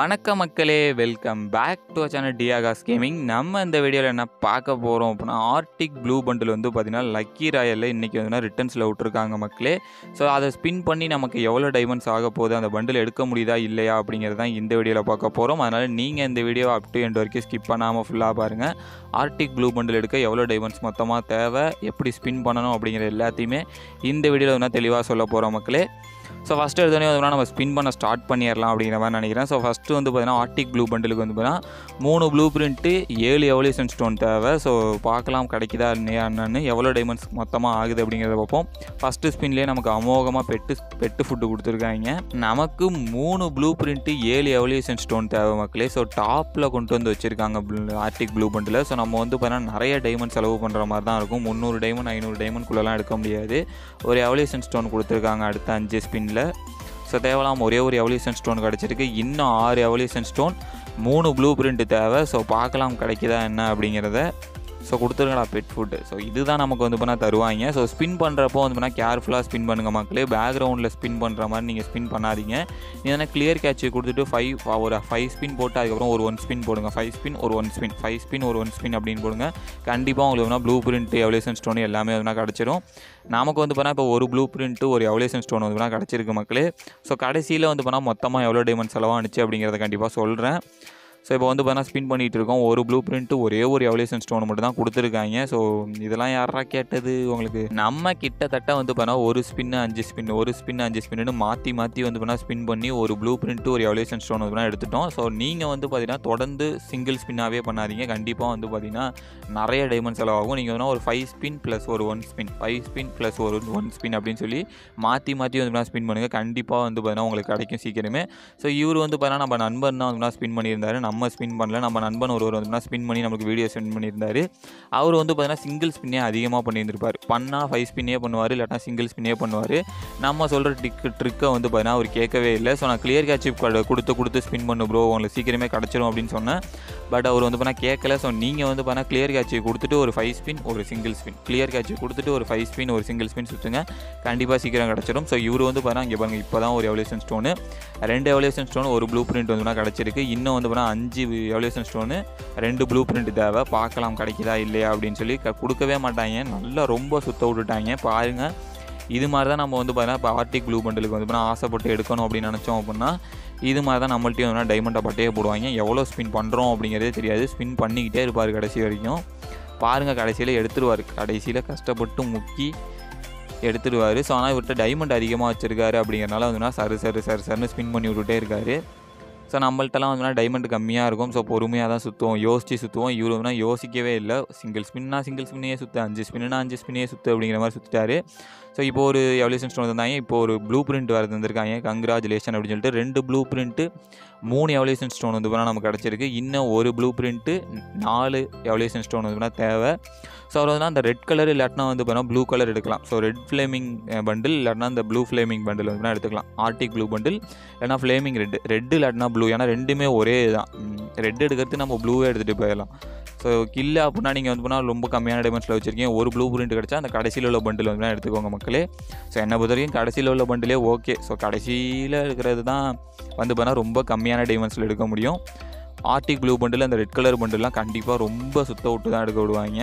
வணக்கம் மக்களே welcome back to channel டியாகாஸ் கேமிங் நம்ம இந்த வீடியோவில் என்ன பார்க்க போகிறோம் அப்படின்னா ஆர்டிக் ப்ளூ பண்டில் வந்து பார்த்திங்கன்னா லக்கி ராயலில் இன்றைக்கி வந்து ரிட்டர்ன்ஸில் விட்ருக்காங்க மக்களே ஸோ அதை ஸ்பின் பண்ணி நமக்கு எவ்வளோ டைமண்ட்ஸ் ஆக போகுது அந்த பண்டில் எடுக்க முடியுதா இல்லையா அப்படிங்கிறது தான் இந்த வீடியோவில் பார்க்க போகிறோம் அதனால் நீங்கள் இந்த வீடியோ அப் டு எண்ட் வரைக்கும் ஸ்கிப் பண்ணாமல் ஃபுல்லாக பாருங்கள் ஆர்டிக் ப்ளூ பண்டில் எடுக்க எவ்வளோ டைமண்ட்ஸ் மொத்தமாக தேவை எப்படி ஸ்பின் பண்ணணும் அப்படிங்கிற எல்லாத்தையுமே இந்த வீடியோவில் வந்து தெளிவாக சொல்ல போகிறோம் மக்களே ஸோ ஃபஸ்ட்டு எடுத்தோடனே வந்து நம்ம ஸ்பின் பண்ண ஸ்டார்ட் பண்ணிடலாம் அப்படிங்கிற மாதிரி நினைக்கிறேன் ஸோ ஃபஸ்ட்டு வந்து பார்த்தீங்கன்னா ஆர்டிக் ப்ளூ பண்டிலுக்கு வந்து பார்த்தீங்கன்னா மூணு ப்ளூ பிரிண்ட்டு ஏழு எவல்யூஷன் ஸ்டோன் தேவை ஸோ பார்க்கலாம் கிடைக்குதா இல்லையா என்னன்னு எவ்வளோ டைமண்ட்ஸ் மொத்தமாக ஆகுது அப்படிங்கிறத பார்ப்போம் ஃபஸ்ட்டு ஸ்பின்லேயே நமக்கு அமோகமாக பெட்டு பெட்டு ஃபுட்டு கொடுத்துருக்காங்க நமக்கு மூணு ப்ளூ பிரிண்ட்டு ஏழு எவல்யூஷன் ஸ்டோன் தேவை மக்களே ஸோ டாப்பில் கொண்டு வந்து வச்சுருக்காங்க ஆர்டிக் ப்ளூ பண்டில் ஸோ நம்ம வந்து பார்த்தீங்கன்னா நிறைய டைமண்ட் செலவு பண்ணுற மாதிரி தான் இருக்கும் முந்நூறு டைமண்ட் ஐநூறு டைமண்ட்குள்ளெல்லாம் எடுக்க முடியாது ஒரு எவல்யூஷன் ஸ்டோன் கொடுத்துருக்காங்க அடுத்த அஞ்சு ஸ்பின்னில் ஸோ தேவலாம் ஒரே ஒரு எவல்யூஷன் ஸ்டோன் கிடச்சிருக்கு இன்னும் ஆறு எவல்யூஷன் ஸ்டோன் மூணு ப்ளூ பிரிண்ட் தேவை ஸோ பார்க்கலாம் கிடைக்குதா என்ன அப்படிங்கிறத ஸோ கொடுத்துருங்கடா பெட் ஃபுட்டு ஸோ இதுதான் நமக்கு வந்து பண்ணால் தருவாங்க ஸோ ஸ்பின் பண்ணுறப்போ வந்து பண்ணால் கேர்ஃபுல்லாக ஸ்பின் பண்ணுங்கள் மக்களே பேக்ரவுண்டில் ஸ்பின் பண்ணுற மாதிரி நீங்கள் ஸ்பின் பண்ணாதீங்க ஏன்னா கிளியர் கேட்ச் கொடுத்துட்டு ஃபைவ் ஒரு ஃபைவ் ஸ்பின் போட்டு அதுக்கப்புறம் ஒரு ஒன் ஸ்பின் போடுங்க ஃபைவ் ஸ்பின் ஒரு ஒன் ஸ்பின் ஃபைவ் ஸ்பின் ஒரு ஒன் ஸ்பின் அப்படின்னு போடுங்க கண்டிப்பாக உங்களுக்கு வேணால் ப்ளூ பிரிண்ட் எவலேஷன் ஸ்டோன் எல்லாமே வந்து கிடச்சிரும் நமக்கு வந்து பண்ணால் இப்போ ஒரு ப்ளூ பிரிண்ட்டு ஒரு எவலேஷன் ஸ்டோன் வந்து பண்ணால் கிடச்சிருக்கு மக்களே ஸோ கடைசியில் வந்து பண்ணால் மொத்தமாக எவ்வளோ டைமண்ட் செலவானுச்சு அப்படிங்கிறத கண்டிப்பாக சொல்கிறேன் ஸோ இப்போ வந்து பார்த்தீங்கன்னா ஸ்பின் பண்ணிகிட்டு இருக்கோம் ஒரு ப்ளூ பிரிண்ட்டு ஒரே ஒரு எவலேஷன் ஸ்டோன் மட்டும் தான் கொடுத்துருக்காங்க ஸோ இதெல்லாம் யாரா கேட்டது உங்களுக்கு நம்ம கிட்டத்தட்ட வந்து பார்த்தா ஒரு ஸ்பின்னு அஞ்சு ஸ்பின் ஒரு ஸ்பின் அஞ்சு ஸ்பின்னு மாற்றி மாற்றி வந்து பண்ணால் ஸ்பின் பண்ணி ஒரு ப்ளூ பிரிண்ட்டு ஒரு எவலேஷன் ஸ்டோன் வந்து எடுத்துட்டோம் ஸோ நீங்கள் வந்து பார்த்தீங்கன்னா தொடர்ந்து சிங்கிள் ஸ்பின்னாகவே பண்ணாதீங்க கண்டிப்பாக வந்து பார்த்தீங்கன்னா நிறைய டைமண்ட் செலவாகும் நீங்கள் வந்து ஒரு ஃபைவ் ஸ்பின் ப்ளஸ் ஒரு one spin five spin plus ஒரு ஒன் ஸ்பின் அப்படின்னு சொல்லி மாற்றி மாற்றி வந்து பார்த்தீங்கன்னா ஸ்பின் பண்ணுங்கள் கண்டிப்பாக வந்து பார்த்தீங்கன்னா உங்களுக்கு கிடைக்கும் சீக்கிரமே ஸோ இவர் வந்து பார்த்தீங்கன்னா நம்ம நண்பன் தான் வந்து ஸ்பின் பண்ணியிருந்தாரு நம்ம ஸ்பின் பண்ணல நம்ம நண்பன் ஒருவர் வந்து ஸ்பின் பண்ணி நமக்கு வீடியோ சென்ட் பண்ணியிருந்தாரு அவர் வந்து பார்த்தீங்கன்னா சிங்கிள் ஸ்பின்னே அதிகமாக பண்ணியிருந்திருப்பார் பண்ணால் ஃபைவ் ஸ்பின்னே பண்ணுவார் இல்லாட்டா சிங்கிள் ஸ்பின்னே பண்ணுவார் நம்ம சொல்கிற ட்ரிக் ட்ரிக்கை வந்து பார்த்தீங்கன்னா அவர் கேட்கவே இல்லை ஸோ நான் கிளியர் கேட்ச் கொடுத்து கொடுத்து ஸ்பின் பண்ணு ப்ரோ உங்களுக்கு சீக்கிரமே கிடச்சிரும் அப்படின்னு சொன்னேன் பட் அவர் வந்து பார்த்தா கேட்கல ஸோ நீங்கள் வந்து பார்த்தா கிளியர் கேட்ச் கொடுத்துட்டு ஒரு ஃபைவ் ஸ்பின் ஒரு சிங்கிள் ஸ்பின் கிளியர் கேட்ச் கொடுத்துட்டு ஒரு ஃபைவ் ஸ்பின் ஒரு சிங்கிள் ஸ்பின் சுற்றுங்க கண்டிப்பாக சீக்கிரம் கிடச்சிரும் ஸோ இவர் வந்து பார்த்தா இங்கே பாருங்கள் இப்போ தான் ஒரு எவலேஷன் ஸ்டோனு ரெண்டு எவலேஷன் ஸ்டோன் ஒரு ப்ளூ பிரிண்ட் வந்து கிடச்சிருக்கு இன்னும் வந்து பார்த்தா அஞ்சு எவலேஷன் ஸ்டோனு ரெண்டு ப்ளூ பிரிண்ட் தேவை பார்க்கலாம் கிடைக்குதா இல்லையா அப்படின்னு சொல்லி க கொடுக்கவே மாட்டாங்க நல்லா ரொம்ப சுத்த விட்டுட்டாங்க பாருங்கள் இது மாதிரி தான் நம்ம வந்து பார்த்தீங்கன்னா இப்போ ஆர்டிக் ப்ளூ பண்டலுக்கு வந்து பார்த்தீங்கன்னா ஆசைப்பட்டு எடுக்கணும் அப்படின்னு நினச்சோம் அப்படின்னா இது மாதிரி தான் நம்மள்ட்டையும் வந்து டைமண்டை பட்டையே போடுவாங்க எவ்வளோ ஸ்பின் பண்ணுறோம் அப்படிங்கிறதே தெரியாது ஸ்பின் பண்ணிக்கிட்டே இருப்பார் கடைசி வரைக்கும் பாருங்கள் கடைசியில் எடுத்துருவார் கடைசியில் கஷ்டப்பட்டு முக்கி எடுத்துடுவார் ஸோ ஆனால் இவர்கிட்ட டைமண்ட் அதிகமாக வச்சுருக்காரு அப்படிங்கிறனால வந்துன்னா சரு சரு சரு சருன்னு ஸ்பின் பண்ணி விட்டுட்டே இருக்காரு ஸோ நம்மள்ட்டலாம் வந்துன்னா டைமண்ட் கம்மியாக இருக்கும் ஸோ பொறுமையாக தான் சுற்றுவோம் யோசித்து சுற்றுவோம் இவர் வந்து யோசிக்கவே இல்லை சிங்கிள் ஸ்பின்னா சிங்கிள் ஸ்பின்னே சுற்று அஞ்சு ஸ்பின்னா அஞ்சு ஸ்பின்னே சுற்று அப்படிங்கிற மாதிரி சுற்றிட்டாரு ஸோ இப்போ ஒரு எவல்யூஷன் ஸ்டோன் தந்தாங்க இப்போ ஒரு ப்ளூ பிரிண்ட் வேறு தந்திருக்காங்க கங்க்ராச்சுலேஷன் அப்படின்னு சொல்லிட்டு ரெண்டு ப்ளூ பிரிண்ட்டு மூணு எவல்யூஷன் ஸ்டோன் வந்து பண்ணால் நமக்கு கிடச்சிருக்கு இன்னும் ஒரு ப்ளூ பிரிண்ட்டு நாலு எவல்யூஷன் ஸ்டோன் வந்து பண்ணால் தேவை ஸோ அவர் வந்து அந்த ரெட் கலர் இல்லாட்டினா வந்து பார்த்தா ப்ளூ கலர் எடுக்கலாம் ஸோ ரெட் ஃப்ளேமிங் பண்டில் இல்லாட்டினா அந்த ப்ளூ ஃப்ளேமிங் பண்டில் வந்து எடுத்துக்கலாம் ஆர்டிக் ப்ளூ பண்டில் இல்லைனா ஃப்ளேமிங் ரெட் ரெட்டு இல்லாட்டினா ப்ளூ ஏன்னா ரெண்டுமே ஒரே தான் ரெட் எடுக்கிறது நம்ம ப்ளூவே எடுத்துகிட்டு போயிடலாம் ஸோ கில்ல அப்படின்னா நீங்கள் வந்து பண்ணால் ரொம்ப கம்மியான டைமண்ட்ஸில் வச்சுருக்கீங்க ஒரு ப்ளூ பிரிண்ட் கிடச்சா அந்த கடைசியில் உள்ள பண்டில் வந்து எடுத்துக்கோங்க மக்களே ஸோ என்னை பொறுத்த வரைக்கும் கடைசியில் உள்ள பண்டிலே ஓகே ஸோ கடைசியில் இருக்கிறது தான் வந்து பண்ணால் ரொம்ப கம்மியான டைமண்ட்ஸில் எடுக்க முடியும் ஆர்டிக் ப்ளூ பண்டில் அந்த ரெட் கலர் பண்டில்லாம் கண்டிப்பாக ரொம்ப சுத்த விட்டு தான் எடுக்க விடுவாங்க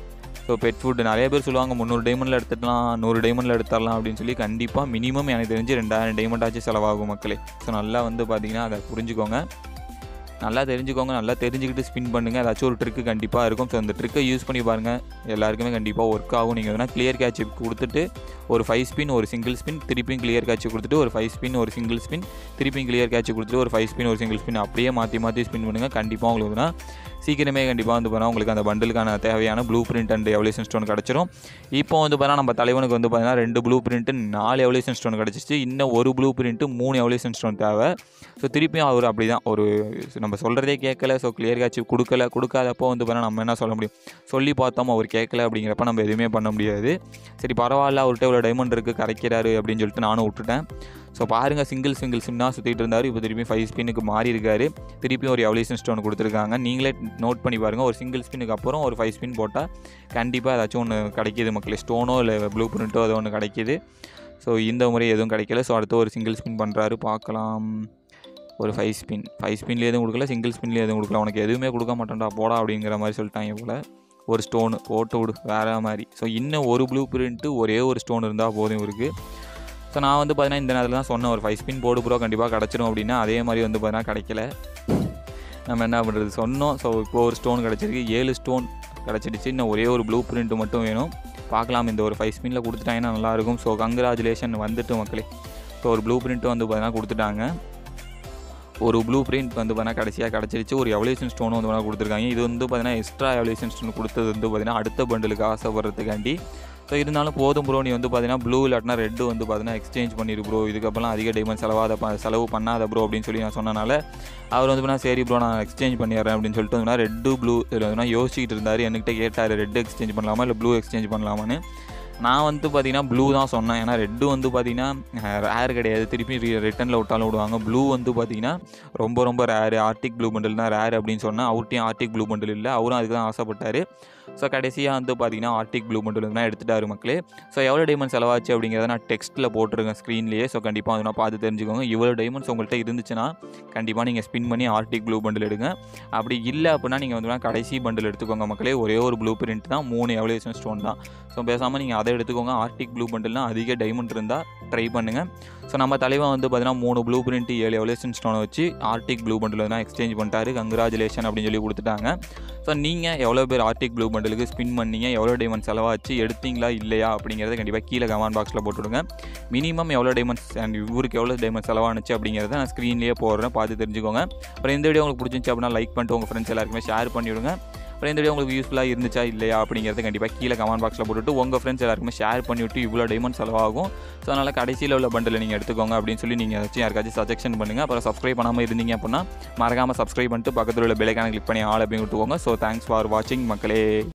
ஸோ பெட் ஃபுட் நிறைய பேர் சொல்லுவாங்க முந்நூறு டைமண்டில் எடுத்துடலாம் நூறு டைமண்டில் எடுத்துடலாம் அப்படின்னு சொல்லி கண்டிப்பாக மினிமம் எனக்கு தெரிஞ்சு ரெண்டாயிரம் டைமண்ட் ஆச்சு செலவாகும் மக்களே ஸோ நல்லா வந்து பார்த்தீங்கன்னா அதை புரிஞ்சுக்கோங்க நல்லா தெரிஞ்சுக்கோங்க நல்லா தெரிஞ்சுக்கிட்டு ஸ்பின் பண்ணுங்கள் ஏதாச்சும் ஒரு ட்ரிக்கு கண்டிப்பாக இருக்கும் ஸோ அந்த ட்ரிக்கை யூஸ் பண்ணி பாருங்கள் எல்லாருக்குமே கண்டிப்பாக ஒர்க் ஆகும் நீங்கள் வேணால் கிளியர் கேட்ச் கொடுத்துட்டு ஒரு ஃபைவ் ஸ்பின் ஒரு சிங்கிள் ஸ்பின் திருப்பியும் கிளியர் கேட்ச் கொடுத்துட்டு ஒரு ஃபைவ் ஸ்பின் ஒரு சிங்கிள் ஸ்பின் திருப்பியும் கிளியர் கேட்ச் கொடுத்துட்டு ஒரு ஃபைவ் ஸ்பின் ஒரு சிங்கிள் ஸ்பின் அப்படியே மாற்றி மாற்றி ஸ்பின் பண்ணுங்கள் கண்டிப்பாக உங்களுக்கு சீக்கிரமே கண்டிப்பாக வந்து பார்த்தா உங்களுக்கு அந்த பண்டலுக்கான தேவையான blueprint and evolution stone கிடச்சிரும் இப்போ வந்து பார்த்தா நம்ம தலைவனுக்கு வந்து பார்த்தீங்கன்னா ரெண்டு ப்ளூ பிரிண்ட்டு நாலு எவலேஷன் ஸ்டோன் கிடச்சிச்சு இன்னும் ஒரு ப்ளூ பிரிண்ட்டு மூணு எவலேஷன் ஸ்டோன் தேவை ஸோ திருப்பியும் அவர் அப்படி தான் ஒரு நம்ம சொல்கிறதே கேட்கல ஸோ கிளியர் காட்சி கொடுக்கல கொடுக்காதப்போ வந்து பார்த்தா நம்ம என்ன சொல்ல முடியும் சொல்லி பார்த்தோம் அவர் கேட்கல அப்படிங்கிறப்ப நம்ம எதுவுமே பண்ண முடியாது சரி பரவாயில்ல அவர்கிட்ட இவ்வளோ டைமண்ட் இருக்குது கரைக்கிறாரு அப்படின்னு சொல்லிட்டு நானும் விட்டுட்டேன் ஸோ பாருங்கள் சிங்கிள் சிங்கிள் சிம்னா சுற்றிட்டு இருந்தார் இப்போ திருப்பி ஃபைவ் ஸ்பின்னுக்கு மாறி இருக்காரு திருப்பி ஒரு எவலேஷன் ஸ்டோன் கொடுத்துருக்காங்க நீங்களே நோட் பண்ணி பாருங்கள் ஒரு சிங்கிள் ஸ்பின்னுக்கு அப்புறம் ஒரு ஃபைவ் ஸ்பின் போட்டால் கண்டிப்பாக ஏதாச்சும் ஒன்று கிடைக்கிது மக்களே ஸ்டோனோ இல்லை ப்ளூ பிரிண்ட்டோ அது ஒன்று கிடைக்கிது ஸோ இந்த முறை எதுவும் கிடைக்கல ஸோ அடுத்து ஒரு சிங்கிள் ஸ்பின் பண்ணுறாரு பார்க்கலாம் ஒரு ஃபைவ் ஸ்பின் ஃபைவ் ஸ்பின்ல எதுவும் கொடுக்கல சிங்கிள் ஸ்பின்ல எதுவும் கொடுக்கல உனக்கு எதுவுமே கொடுக்க மாட்டேன்டா போடா அப்படிங்கிற மாதிரி சொல்லிட்டாங்க போல் ஒரு ஸ்டோனு போட்டு விடு வேறு மாதிரி ஸோ இன்னும் ஒரு ப்ளூ பிரிண்ட்டு ஒரே ஒரு ஸ்டோன் இருந்தால் போதும் இவருக்கு ஸோ நான் வந்து பார்த்தீங்கன்னா இந்த நேரத்தில் தான் சொன்னேன் ஒரு ஃபைவ் ஸ்பின் போடு ப்ரோ கண்டிப்பாக கிடச்சிரும் அப்படின்னா அதே மாதிரி வந்து பார்த்தீங்கன்னா கிடைக்கல நம்ம என்ன பண்ணுறது சொன்னோம் ஸோ இப்போ ஒரு ஸ்டோன் கிடச்சிருக்கு ஏழு ஸ்டோன் கிடச்சிடுச்சு இன்னும் ஒரே ஒரு ப்ளூ பிரிண்ட் மட்டும் வேணும் பார்க்கலாம் இந்த ஒரு ஃபைவ் ஸ்பின்னில் கொடுத்துட்டாங்கன்னா நல்லாயிருக்கும் ஸோ கங்க்ராச்சுலேஷன் வந்துட்டு மக்களே ஸோ ஒரு ப்ளூ பிரிண்ட்டும் வந்து பார்த்தீங்கன்னா கொடுத்துட்டாங்க ஒரு ப்ளூ பிரிண்ட் வந்து பார்த்தீங்கன்னா கடைசியாக கிடச்சிருச்சு ஒரு எவல்யூஷன் ஸ்டோனும் வந்து பார்த்தீங்கன்னா கொடுத்துருக்காங்க இது வந்து பார்த்தீங்கன்னா எக்ஸ்ட்ரா எவல்யூஷன் ஸ்டோன் கொடுத்தது வந்து பார்த்தீங்கன்னா அடுத்த பண்டலுக்கு ஆசைப்படுறதுக்காண்டி ஸோ இருந்தாலும் போதும் ப்ரோ நீ வந்து பார்த்தீங்கன்னா ப்ளூ இல்லாட்டினா ரெட்டு வந்து பார்த்தீங்கன்னா எக்ஸ்சேஞ்ச் பண்ணிடு ப்ரோ இதுக்கப்புறம் அதிக டைமண்ட் செலவாத ப செலவு பண்ணாத ப்ரோ அப்படின்னு சொல்லி நான் சொன்னனால அவர் வந்து பார்த்தீங்கன்னா சரி ப்ரோ நான் எக்ஸ்சேஞ்ச் பண்ணிடுறேன் அப்படின்னு சொல்லிட்டு வந்து ரெட்டு ப்ளூ இதில் வந்து யோசிச்சுட்டு இருந்தார் என்கிட்ட கேட்டார் ரெட்டு எக்ஸ்சேஞ்ச் பண்ணலாமா இல்லை ப்ளூ எக்ஸ்சேஞ்ச் பண்ணலாமான்னு நான் வந்து பார்த்தீங்கன்னா ப்ளூ தான் சொன்னேன் ஏன்னா ரெட்டு வந்து பார்த்தீங்கன்னா ரேர் கிடையாது திருப்பி ரிட்டனில் விட்டாலும் விடுவாங்க ப்ளூ வந்து பார்த்தீங்கன்னா ரொம்ப ரொம்ப ரேரு ஆர்டிக் ப்ளூ பண்டில் தான் ரேர் அப்படின்னு சொன்னால் அவர்ட்டையும் ஆர்டிக் ப்ளூ பண்டில் இல்லை அவரும் அதுக்கு தான் ஆசைப்பட்டார் ஸோ கடைசியாக வந்து பார்த்தீங்கன்னா ஆர்டிக் ப்ளூ பண்டில் தான் எடுத்துட்டாரு மக்களே ஸோ எவ்வளோ டைமண்ட்ஸ் செலவாச்சு அப்படிங்கிறத நான் டெக்ஸ்ட்டில் போட்டிருக்கேன் ஸ்க்ரீன்லேயே ஸோ கண்டிப்பாக வந்து நான் பார்த்து தெரிஞ்சுக்கோங்க இவ்வளோ டைமண்ட்ஸ் உங்கள்கிட்ட இருந்துச்சுன்னா கண்டிப்பாக நீங்கள் ஸ்பின் பண்ணி ஆர்டிக் ப்ளூ பண்டில் எடுங்க அப்படி இல்லை அப்படின்னா நீங்கள் வந்து கடைசி பண்டில் எடுத்துக்கோங்க மக்களே ஒரே ஒரு ப்ளூ பிரிண்ட் தான் மூணு எவலேஷன் ஸ்டோன் தான் ஸோ பேசாமல் நீங்கள் அதை எடுத்துக்கோங்க ஆர்டிக் ப்ளூ பண்டில்னால் அதிக டைமண்ட் இருந்தால் ட்ரை பண்ணுங்கள் ஸோ நம்ம தலைவன் வந்து பார்த்தீங்கன்னா மூணு ப்ளூ பிரிண்ட் ஏழு எவலேஷன் ஸ்டோனை வச்சு ஆர்டிக் ப்ளூ பண்டில் தான் எக்ஸ்சேஞ்ச் பண்ணிட்டாரு கங்க்ராச்சுலேஷன் அப்படின்னு சொல்லி கொடுத்துட்டாங்க ஸோ நீங்கள் எவ்வளோ பேர் ஆர்டிக் ப்ளூ பண்டலுக்கு ஸ்பின் பண்ணீங்க எவ்வளோ டைமண்ட் செலவாச்சு எடுத்தீங்களா இல்லையா அப்படிங்கிறத கண்டிப்பாக கீழே கமெண்ட் பாக்ஸில் போட்டுவிடுங்க மினிமம் எவ்வளோ டைமண்ட்ஸ் அண்ட் இவருக்கு எவ்வளோ டைமண்ட் செலவானுச்சு அப்படிங்கிறத நான் ஸ்க்ரீன்லேயே போடுறேன் பார்த்து தெரிஞ்சுக்கோங்க அப்புறம் இந்த வீடியோ உங்களுக்கு பிடிச்சிருந்துச்சு அப்படின்னா லைக் பண்ணிட்டு உங்கள் ஃப்ரெண்ட்ஸ் எல்லாருக்குமே ஷேர் பண்ணிவிடுங்க அப்புறம் இந்த வீடியோ உங்களுக்கு யூஸ்ஃபுல்லாக இருந்துச்சா இல்லையா அப்படிங்கிறத கண்டிப்பாக கீழே கமெண்ட் பாக்ஸில் போட்டுட்டு உங்கள் ஃப்ரெண்ட்ஸ் எல்லாருக்குமே ஷேர் பண்ணிவிட்டு இவ்வளோ டைமண்ட் செலவாகும் ஸோ அதனால் கடைசியில் உள்ள பண்டில் நீங்கள் எடுத்துக்கோங்க அப்படின்னு சொல்லி நீங்கள் ஏதாச்சும் யாருக்காச்சும் சஜெக்ஷன் பண்ணுங்கள் அப்புறம் சப்ஸ்கிரைப் பண்ணாமல் இருந்தீங்க அப்படின்னா மறக்காமல் சப்ஸ்கிரைப் பண்ணிட்டு பக்கத்தில் உள்ள பெலைக்கான கிளிக் பண்ணி ஆள் அப்படின்னு விட்டுக்கோங்க ஸோ தேங்க்ஸ் ஃபார் வாட்சிங் மக்களே